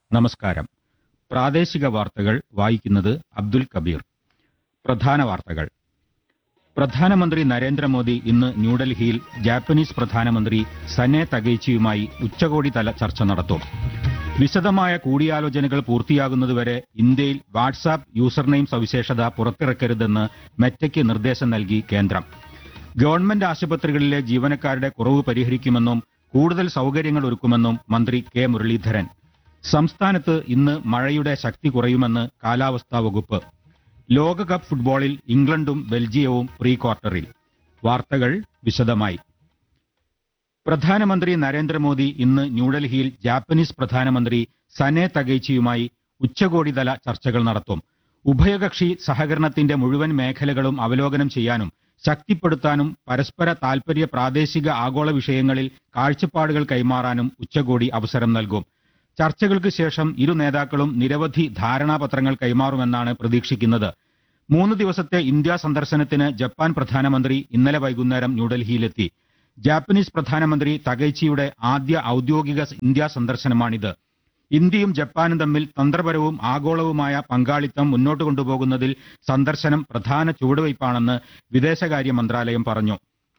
നമസ്കാരം പ്രാദേശിക വാർത്തകൾ വായിക്കുന്നത് അബ്ദുൽ കബീർ പ്രധാന വാർത്തകൾ പ്രധാനമന്ത്രി നരേന്ദ്രമോദി ഇന്ന് ന്യൂഡൽഹിയിൽ ജാപ്പനീസ് പ്രധാനമന്ത്രി സനെ തകൈച്ചിയുമായി ഉച്ചകോടി തല ചർച്ച നടത്തും വിശദമായ കൂടിയാലോചനകൾ പൂർത്തിയാകുന്നതുവരെ ഇന്ത്യയിൽ വാട്സാപ്പ് യൂസർനെയിം സവിശേഷത പുറത്തിറക്കരുതെന്ന് മെറ്റയ്ക്ക് നിർദ്ദേശം നൽകി കേന്ദ്രം ഗവൺമെന്റ് ആശുപത്രികളിലെ ജീവനക്കാരുടെ കുറവ് പരിഹരിക്കുമെന്നും കൂടുതൽ സൗകര്യങ്ങൾ ഒരുക്കുമെന്നും മന്ത്രി കെ മുരളീധരൻ സംസ്ഥാനത്ത് ഇന്ന് മഴയുടെ ശക്തി കുറയുമെന്ന് കാലാവസ്ഥാ വകുപ്പ് ലോകകപ്പ് ഫുട്ബോളിൽ ഇംഗ്ലണ്ടും ബെൽജിയവും പ്രീ ക്വാർട്ടറിൽ വാർത്തകൾ വിശദമായി പ്രധാനമന്ത്രി നരേന്ദ്രമോദി ഇന്ന് ന്യൂഡൽഹിയിൽ ജാപ്പനീസ് പ്രധാനമന്ത്രി സനെ തകൈച്ചിയുമായി ഉച്ചകോടിതല ചർച്ചകൾ നടത്തും ഉഭയകക്ഷി സഹകരണത്തിന്റെ മുഴുവൻ മേഖലകളും അവലോകനം ചെയ്യാനും ശക്തിപ്പെടുത്താനും പരസ്പര താൽപര്യ പ്രാദേശിക ആഗോള വിഷയങ്ങളിൽ കാഴ്ചപ്പാടുകൾ കൈമാറാനും ഉച്ചകോടി അവസരം നൽകും ചർച്ചകൾക്ക് ശേഷം ഇരു നേതാക്കളും നിരവധി ധാരണാപത്രങ്ങൾ കൈമാറുമെന്നാണ് പ്രതീക്ഷിക്കുന്നത് മൂന്ന് ദിവസത്തെ ഇന്ത്യ സന്ദർശനത്തിന് ജപ്പാൻ പ്രധാനമന്ത്രി ഇന്നലെ വൈകുന്നേരം ന്യൂഡൽഹിയിലെത്തി ജാപ്പനീസ് പ്രധാനമന്ത്രി തകൈച്ചിയുടെ ആദ്യ ഔദ്യോഗിക ഇന്ത്യ സന്ദർശനമാണിത് ഇന്ത്യയും ജപ്പാനും തമ്മിൽ തന്ത്രപരവും ആഗോളവുമായ പങ്കാളിത്തം മുന്നോട്ട് കൊണ്ടുപോകുന്നതിൽ സന്ദർശനം പ്രധാന ചുവടുവയ്പ്പാണെന്ന് വിദേശകാര്യ മന്ത്രാലയം പറഞ്ഞു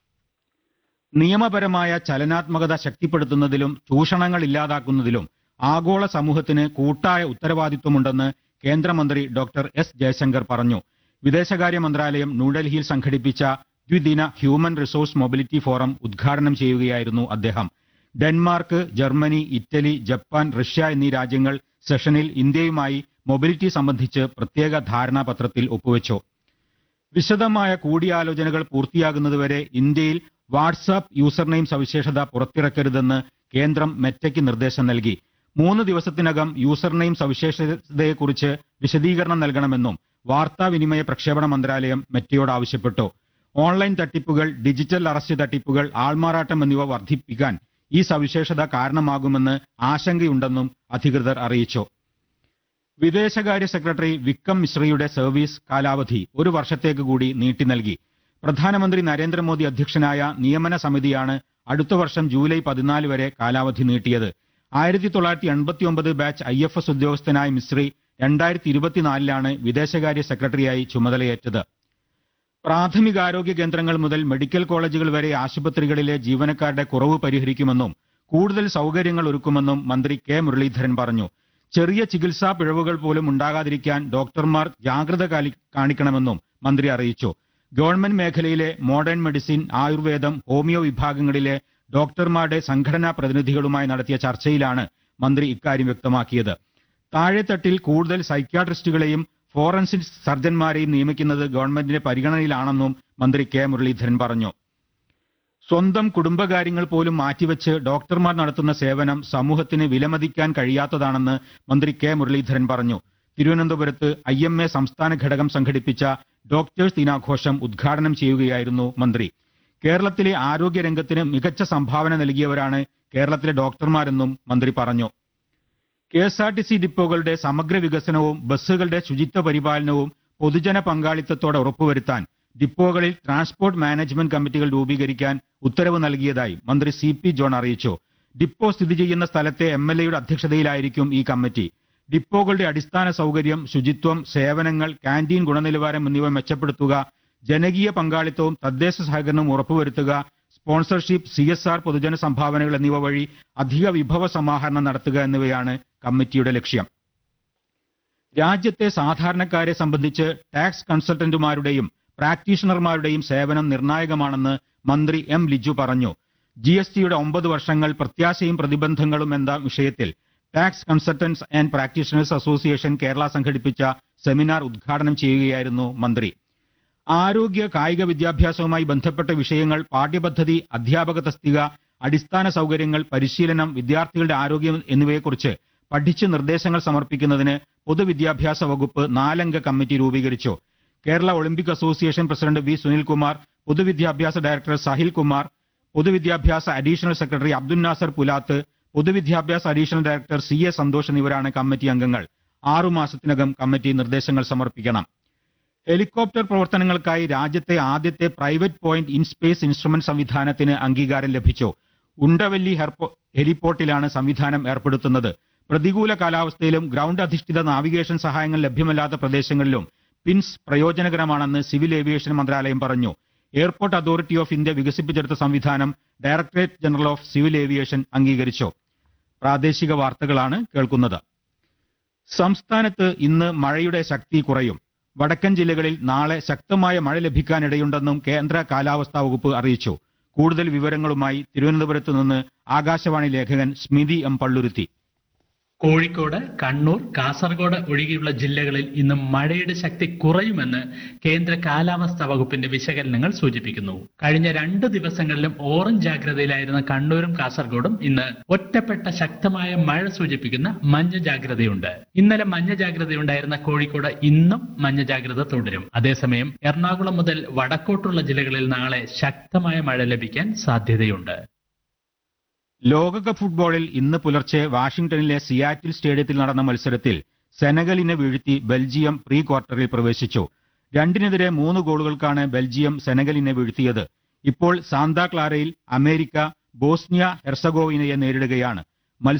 നിയമപരമായ ചലനാത്മകത ശക്തിപ്പെടുത്തുന്നതിലും ചൂഷണങ്ങൾ ഇല്ലാതാക്കുന്നതിലും ആഗോള സമൂഹത്തിന് കൂട്ടായ ഉത്തരവാദിത്വമുണ്ടെന്ന് കേന്ദ്രമന്ത്രി ഡോക്ടർ എസ് ജയശങ്കർ പറഞ്ഞു വിദേശകാര്യ മന്ത്രാലയം ന്യൂഡൽഹിയിൽ സംഘടിപ്പിച്ച ദ്വിദിന ഹ്യൂമൻ റിസോഴ്സ് മൊബിലിറ്റി ഫോറം ഉദ്ഘാടനം ചെയ്യുകയായിരുന്നു അദ്ദേഹം Denmark Germany Italy Japan Russia എന്നീ രാജ്യങ്ങൾ സെഷനിൽ ഇന്ത്യയുമായി മൊബിലിറ്റി സംബന്ധിച്ച് പ്രത്യേക ധാരണാപത്രത്തിൽ ഒപ്പുവച്ചു വിശദമായ കൂടിയാലോചനകൾ പൂർത്തിയാകുന്നതുവരെ ഇന്ത്യയിൽ വാട്സാപ്പ് യൂസർനെയിം സവിശേഷത പുറത്തിറക്കരുതെന്ന് കേന്ദ്രം മെറ്റയ്ക്ക് നിർദ്ദേശം നൽകി മൂന്ന് ദിവസത്തിനകം യൂസർനെയിം സവിശേഷതയെക്കുറിച്ച് വിശദീകരണം നൽകണമെന്നും വാർത്താവിനിമയ പ്രക്ഷേപണ മന്ത്രാലയം മെറ്റയോട് ആവശ്യപ്പെട്ടു ഓൺലൈൻ തട്ടിപ്പുകൾ ഡിജിറ്റൽ അറസ്റ്റ് തട്ടിപ്പുകൾ ആൾമാറാട്ടം എന്നിവ വർദ്ധിപ്പിക്കാൻ ഈ സവിശേഷത കാരണമാകുമെന്ന് ആശങ്കയുണ്ടെന്നും അധികൃതർ അറിയിച്ചു വിദേശകാര്യ സെക്രട്ടറി വിക്രം മിശ്രയുടെ സർവീസ് കാലാവധി ഒരു വർഷത്തേക്ക് കൂടി നീട്ടി നൽകി പ്രധാനമന്ത്രി നരേന്ദ്രമോദി അധ്യക്ഷനായ നിയമന സമിതിയാണ് അടുത്ത വർഷം ജൂലൈ പതിനാല് വരെ കാലാവധി നീട്ടിയത് ആയിരത്തി തൊള്ളായിരത്തി എൺപത്തി ഒമ്പത് ബാച്ച് ഐ എഫ് എസ് ഉദ്യോഗസ്ഥനായ മിശ്രി രണ്ടായിരത്തി ഇരുപത്തിനാലിലാണ് വിദേശകാര്യ സെക്രട്ടറിയായി ചുമതലയേറ്റത് പ്രാഥമികാരോഗ്യ കേന്ദ്രങ്ങൾ മുതൽ മെഡിക്കൽ കോളേജുകൾ വരെ ആശുപത്രികളിലെ ജീവനക്കാരുടെ കുറവ് പരിഹരിക്കുമെന്നും കൂടുതൽ സൗകര്യങ്ങൾ ഒരുക്കുമെന്നും മന്ത്രി കെ മുരളീധരൻ പറഞ്ഞു ചെറിയ ചികിത്സാ പിഴവുകൾ പോലും ഉണ്ടാകാതിരിക്കാൻ ഡോക്ടർമാർ ജാഗ്രത കാലി- കാണിക്കണമെന്നും മന്ത്രി അറിയിച്ചു ഗവൺമെന്റ് മേഖലയിലെ മോഡേൺ മെഡിസിൻ ആയുർവേദം ഹോമിയോ വിഭാഗങ്ങളിലെ ഡോക്ടർമാരുടെ സംഘടനാ പ്രതിനിധികളുമായി നടത്തിയ ചർച്ചയിലാണ് മന്ത്രി ഇക്കാര്യം വ്യക്തമാക്കിയത് താഴെത്തട്ടിൽ കൂടുതൽ സൈക്യാട്രിസ്റ്റുകളെയും ഫോറൻസിക് സർജൻമാരെയും നിയമിക്കുന്നത് ഗവൺമെന്റിന്റെ പരിഗണനയിലാണെന്നും മന്ത്രി കെ മുരളീധരൻ പറഞ്ഞു സ്വന്തം കുടുംബകാര്യങ്ങൾ പോലും മാറ്റിവെച്ച് ഡോക്ടർമാർ നടത്തുന്ന സേവനം സമൂഹത്തിന് വിലമതിക്കാൻ കഴിയാത്തതാണെന്ന് മന്ത്രി കെ മുരളീധരൻ പറഞ്ഞു തിരുവനന്തപുരത്ത് ഐ എം എ സംസ്ഥാന ഘടകം സംഘടിപ്പിച്ച ഡോക്ടേഴ്സ് ദിനാഘോഷം ഉദ്ഘാടനം ചെയ്യുകയായിരുന്നു മന്ത്രി കേരളത്തിലെ ആരോഗ്യരംഗത്തിന് മികച്ച സംഭാവന നൽകിയവരാണ് കേരളത്തിലെ ഡോക്ടർമാരെന്നും മന്ത്രി പറഞ്ഞു K S R T C ഡിപ്പോകളുടെ സമഗ്ര വികസനവും ബസ്സുകളുടെ ശുചിത്വ പരിപാലനവും പൊതുജന പങ്കാളിത്തത്തോടെ ഉറപ്പുവരുത്താൻ ഡിപ്പോകളിൽ ട്രാൻസ്പോർട്ട് മാനേജ്മെന്റ് കമ്മിറ്റികൾ രൂപീകരിക്കാൻ ഉത്തരവ് നൽകിയതായി മന്ത്രി സി പി ജോൺ അറിയിച്ചു ഡിപ്പോ സ്ഥിതി ചെയ്യുന്ന സ്ഥലത്തെ എം എൽ എയുടെ അധ്യക്ഷതയിലായിരിക്കും ഈ കമ്മിറ്റി ഡിപ്പോകളുടെ അടിസ്ഥാന സൗകര്യം ശുചിത്വം സേവനങ്ങൾ കാന്റീൻ ഗുണനിലവാരം എന്നിവ മെച്ചപ്പെടുത്തുക ജനകീയ പങ്കാളിത്തവും തദ്ദേശ സഹകരണവും ഉറപ്പുവരുത്തുക സ്പോൺസർഷിപ്പ് സി എസ് ആർ പൊതുജന സംഭാവനകൾ എന്നിവ വഴി അധിക വിഭവ സമാഹരണം നടത്തുക എന്നിവയാണ് കമ്മിറ്റിയുടെ ലക്ഷ്യം രാജ്യത്തെ സാധാരണക്കാരെ സംബന്ധിച്ച് ടാക്സ് കൺസൾട്ടന്റുമാരുടെയും പ്രാക്ടീഷണർമാരുടെയും സേവനം നിർണായകമാണെന്ന് മന്ത്രി എം ലിജു പറഞ്ഞു ജി എസ് ടിയുടെ ഒമ്പത് വർഷങ്ങൾ പ്രത്യാശയും പ്രതിബന്ധങ്ങളും എന്ന വിഷയത്തിൽ tax consultants and practitioners association Kerala സംഘടിപ്പിച്ച സെമിനാർ ഉദ്ഘാടനം ചെയ്യുകയായിരുന്നു മന്ത്രി ആരോഗ്യ കായിക വിദ്യാഭ്യാസവുമായി ബന്ധപ്പെട്ട വിഷയങ്ങൾ പാഠ്യപദ്ധതി അധ്യാപക തസ്തിക അടിസ്ഥാന സൗകര്യങ്ങൾ പരിശീലനം വിദ്യാർത്ഥികളുടെ ആരോഗ്യം എന്നിവയെക്കുറിച്ച് പഠിച്ച് നിർദ്ദേശങ്ങൾ സമർപ്പിക്കുന്നതിന് പൊതുവിദ്യാഭ്യാസ വകുപ്പ് നാലംഗ കമ്മിറ്റി രൂപീകരിച്ചു Kerala olympic association president V Sunilkumar പൊതുവിദ്യാഭ്യാസ ഡയറക്ടർ സാഹിൽ കുമാർ പൊതുവിദ്യാഭ്യാസ അഡീഷണൽ സെക്രട്ടറി അബ്ദുൽ നാസർ പുലാത്ത് പൊതുവിദ്യാഭ്യാസ additional director C A Santhosh എന്നിവരാണ് കമ്മിറ്റി അംഗങ്ങൾ ആറുമാസത്തിനകം കമ്മിറ്റി നിർദ്ദേശങ്ങൾ സമർപ്പിക്കണം ഹെലികോപ്റ്റർ പ്രവർത്തനങ്ങൾക്കായി രാജ്യത്തെ ആദ്യത്തെ private point in space instrument സംവിധാനത്തിന് അംഗീകാരം ലഭിച്ചു ഉണ്ടവല്ലി ഹെർപ്പോ- ഹെലിപോർട്ടിലാണ് സംവിധാനം ഏർപ്പെടുത്തുന്നത് പ്രതികൂല കാലാവസ്ഥയിലും ഗ്രൌണ്ട് അധിഷ്ഠിത നാവിഗേഷൻ സഹായങ്ങൾ ലഭ്യമല്ലാത്ത പ്രദേശങ്ങളിലും പിൻസ് പ്രയോജനകരമാണെന്ന് സിവിൽ ഏവിയേഷൻ മന്ത്രാലയം പറഞ്ഞു എയർപോർട്ട് അതോറിറ്റി ഓഫ് ഇന്ത്യ വികസിപ്പിച്ചെടുത്ത സംവിധാനം directorate general of civil aviation അംഗീകരിച്ചു പ്രാദേശിക വാർത്തകളാണ് കേൾക്കുന്നത് സംസ്ഥാനത്ത് ഇന്ന് മഴയുടെ ശക്തി കുറയും വടക്കൻ ജില്ലകളിൽ നാളെ ശക്തമായ മഴ ലഭിക്കാനിടയുണ്ടെന്നും കേന്ദ്ര കാലാവസ്ഥാ വകുപ്പ് അറിയിച്ചു കൂടുതൽ വിവരങ്ങളുമായി തിരുവനന്തപുരത്ത് നിന്ന് ആകാശവാണി ലേഖകൻ സ്മിതി എം പള്ളുരുത്തി കോഴിക്കോട് കണ്ണൂർ കാസർഗോഡ് ഒഴികെയുള്ള ജില്ലകളിൽ ഇന്ന് മഴയുടെ ശക്തി കുറയുമെന്ന് കേന്ദ്ര കാലാവസ്ഥാ വകുപ്പിന്റെ വിശകലനങ്ങൾ സൂചിപ്പിക്കുന്നു കഴിഞ്ഞ രണ്ട് ദിവസങ്ങളിലും ഓറഞ്ച് ജാഗ്രതയിലായിരുന്ന കണ്ണൂരും കാസർഗോഡും ഇന്ന് ഒറ്റപ്പെട്ട ശക്തമായ മഴ സൂചിപ്പിക്കുന്ന മഞ്ഞ ജാഗ്രതയുണ്ട് ഇന്നലെ മഞ്ഞ ജാഗ്രതയുണ്ടായിരുന്ന കോഴിക്കോട് ഇന്നും മഞ്ഞ ജാഗ്രത തുടരും അതേസമയം എറണാകുളം മുതൽ വടക്കോട്ടുള്ള ജില്ലകളിൽ നാളെ ശക്തമായ മഴ ലഭിക്കാൻ സാധ്യതയുണ്ട് ലോകകപ്പ് ഫുട്ബോളിൽ ഇന്ന് പുലർച്ചെ വാഷിംഗ്ടണിലെ സിയാറ്റിൽ സ്റ്റേഡിയത്തിൽ നടന്ന മത്സരത്തിൽ സെനഗലിനെ വീഴ്ത്തി ബെൽജിയം പ്രീ ക്വാർട്ടറിൽ പ്രവേശിച്ചു രണ്ടിനെതിരെ മൂന്ന് ഗോളുകൾക്കാണ് ബെൽജിയം സെനഗലിനെ വീഴ്ത്തിയത് ഇപ്പോൾ സാന്താ ക്ലാരയിൽ അമേരിക്ക ബോസ്നിയ ഹെർസഗോവിനയെ നേരിടുകയാണ്